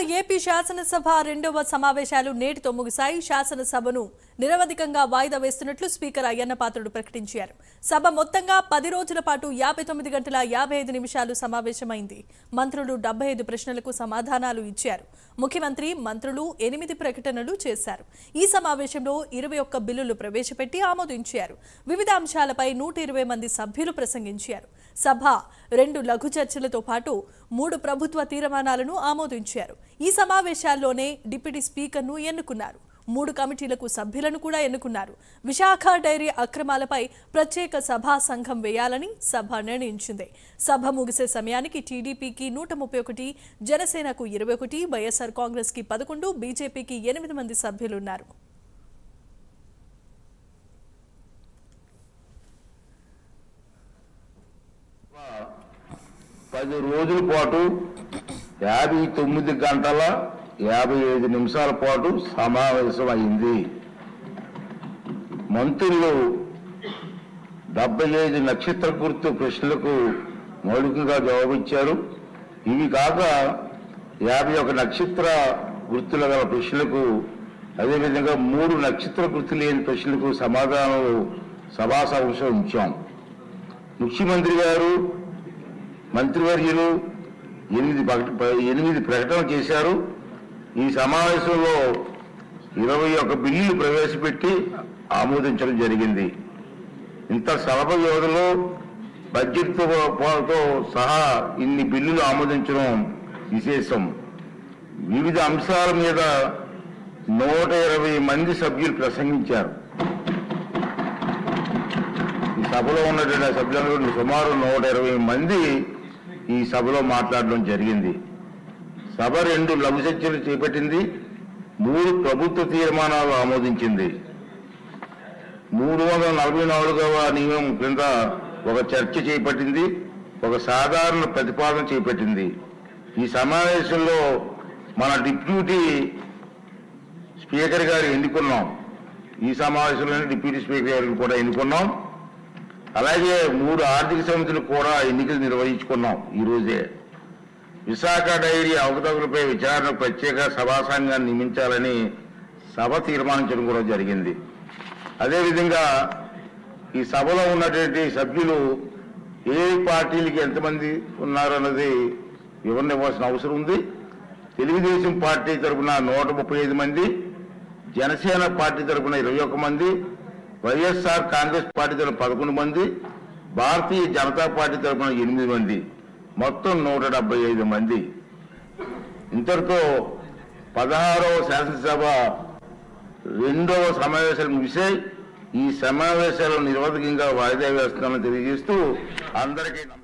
AP శాసనసభ రెండవ సమావేశాలు నేటితో ముగిశాయి శాసనసభను నిరవధికంగా వాయిదా వేస్తున్నట్లు స్పీకర్ అయ్యన్న పాత్రుడు ప్రకటించారు సభ మొత్తంగా పది రోజుల పాటు యాభై తొమ్మిది గంటల యాభై ఐదు నిమిషాలు సమావేశమైంది మంత్రులు డెబ్బై ఐదు ప్రశ్నలకు సమాధానాలు ఇచ్చారు ముఖ్యమంత్రి మంత్రులు ఎనిమిది ప్రకటనలు చేశారు ఈ సమావేశంలో ఇరవై ఒక్క బిల్లులు ప్రవేశపెట్టి ఆమోదించారు వివిధ అంశాలపై నూట ఇరవై మంది సభ్యులు ప్రసంగించారు సభ రెండు లఘు చర్చలతో పాటు మూడు ప్రభుత్వ తీర్మానాలను ఆమోదించారు ఈ సమావేశాల్లోనే డిప్యూటీ స్పీకర్ను ఎన్నుకున్నారు మూడు కమిటీలకు సభ్యులను కూడా ఎన్నుకున్నారు విశాఖ డైరీ అక్రమాలపై ప్రత్యేక సభా సంఘం వేయాలని సభ నిర్ణయించింది సభ ముగిసే సమయానికి టీడీపీకి నూట ముప్పై ఒకటి జనసేనకు ఇరవై ఒకటి వైఎస్ఆర్ కాంగ్రెస్కి పదకొండు బీజేపీకి ఎనిమిది మంది సభ్యులున్నారు పది రోజుల పాటు యాభై తొమ్మిది గంటల యాభై ఐదు నిమిషాల పాటు సమావేశం అయింది మంత్రులు డెబ్బై ఐదు నక్షత్ర గుర్తు ప్రశ్నలకు మౌలికంగా జవాబిచ్చారు ఇవి కాక యాభై ఒక నక్షత్ర గుర్తుల గల ప్రశ్నలకు అదేవిధంగా మూడు నక్షత్ర గుర్తు లేని ప్రశ్నలకు సమాధానాలు సభా సమావేశం ఉంచాం ముఖ్యమంత్రి గారు మంత్రివర్యులు ఎనిమిది ప్రకట- ఎనిమిది ప్రకటనలు చేశారు ఈ సమావేశంలో ఇరవై ఒక బిల్లులు ప్రవేశపెట్టి ఆమోదించడం జరిగింది ఇంత సభ వ్యవధిలో బడ్జెట్తో తో సహా ఇన్ని బిల్లులు ఆమోదించడం విశేషం వివిధ అంశాల మీద నూట ఇరవై మంది సభ్యులు ప్రసంగించారు ఈ సభలో ఉన్నటువంటి సభ్యులందరూ సుమారు నూట ఇరవై మంది ఈ సభలో మాట్లాడడం జరిగింది సభ రెండు లఘు చర్చలు చేపట్టింది మూడు ప్రభుత్వ తీర్మానాలు ఆమోదించింది మూడు వందల నలభై నాలుగవ నియమం క్రింద ఒక చర్చ చేపట్టింది ఒక సాధారణ ప్రతిపాదన చేపట్టింది ఈ సమావేశంలో మన డిప్యూటీ స్పీకర్ గారు ఎన్నుకున్నాం ఈ సమావేశంలోనే డిప్యూటీ స్పీకర్ గారిని కూడా ఎన్నుకున్నాం అలాగే మూడు ఆర్థిక సమితులు కూడా ఎన్నికలు నిర్వహించుకున్నాం ఈ రోజే విశాఖ డైరీ అవకతవకలపై విచారణకు ప్రత్యేక సభా సంఘాన్ని నియమించాలని సభ తీర్మానించడం కూడా జరిగింది అదేవిధంగా ఈ సభలో ఉన్నటువంటి సభ్యులు ఏ పార్టీలకి ఎంతమంది ఉన్నారు అన్నది వివరణ ఇవ్వాల్సిన అవసరం ఉంది తెలుగుదేశం పార్టీ తరఫున నూట ముప్పై ఐదు మంది జనసేన పార్టీ తరఫున ఇరవై ఒక్క మంది వైఎస్ఆర్ కాంగ్రెస్ పార్టీ తరఫున పదకొండు మంది భారతీయ జనతా పార్టీ తరఫున ఎనిమిది మంది మొత్తం నూట డెబ్బై ఐదు మంది ఇంతటితో పదహారవ శాసనసభ రెండవ సమావేశాలు ముగిశాయి ఈ సమావేశాలు నిరవధికంగా వాయిదా వేస్తున్నామని తెలియజేస్తూ అందరికీ నమస్కారం